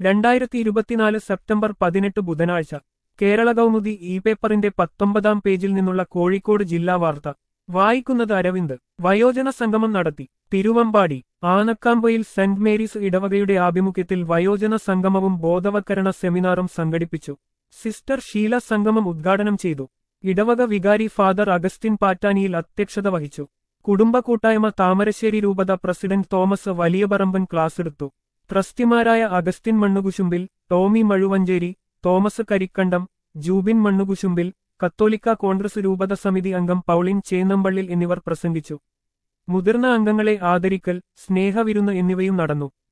രണ്ടായിരത്തി ഇരുപത്തിനാല് സെപ്റ്റംബർ പതിനെട്ട് ബുധനാഴ്ച കേരള കൗമുദി ഇ പേപ്പറിന്റെ പത്തൊമ്പതാം പേജിൽ നിന്നുള്ള കോഴിക്കോട് ജില്ലാ വാർത്ത വായിക്കുന്നത് അരവിന്ദ് വയോജന സംഗമം നടത്തി തിരുവമ്പാടി ആനക്കാമ്പയിൽ സെന്റ് മേരീസ് ഇടവകയുടെ ആഭിമുഖ്യത്തിൽ വയോജന സംഗമവും ബോധവൽക്കരണ സെമിനാറും സംഘടിപ്പിച്ചു സിസ്റ്റർ ഷീല സംഗമം ഉദ്ഘാടനം ചെയ്തു ഇടവക വികാരി ഫാദർ അഗസ്റ്റിൻ പാറ്റാനിയിൽ അധ്യക്ഷത വഹിച്ചു കുടുംബ കൂട്ടായ്മ താമരശ്ശേരി രൂപത പ്രസിഡന്റ് തോമസ് വലിയപറമ്പൻ ക്ലാസ്സെടുത്തു ട്രസ്റ്റിമാരായ Augustine Mannukushumbil Tommy Mazhuvancheri Thomas Karikkandam Jubin Mannukushumbil കത്തോലിക്ക കോൺഗ്രസ് രൂപത സമിതി അംഗം പൗളിൻ ചേന്നമ്പള്ളിൽ എന്നിവർ പ്രസംഗിച്ചു മുതിർന്ന അംഗങ്ങളെ ആദരിക്കൽ സ്നേഹവിരുന്ന് എന്നിവയും നടന്നു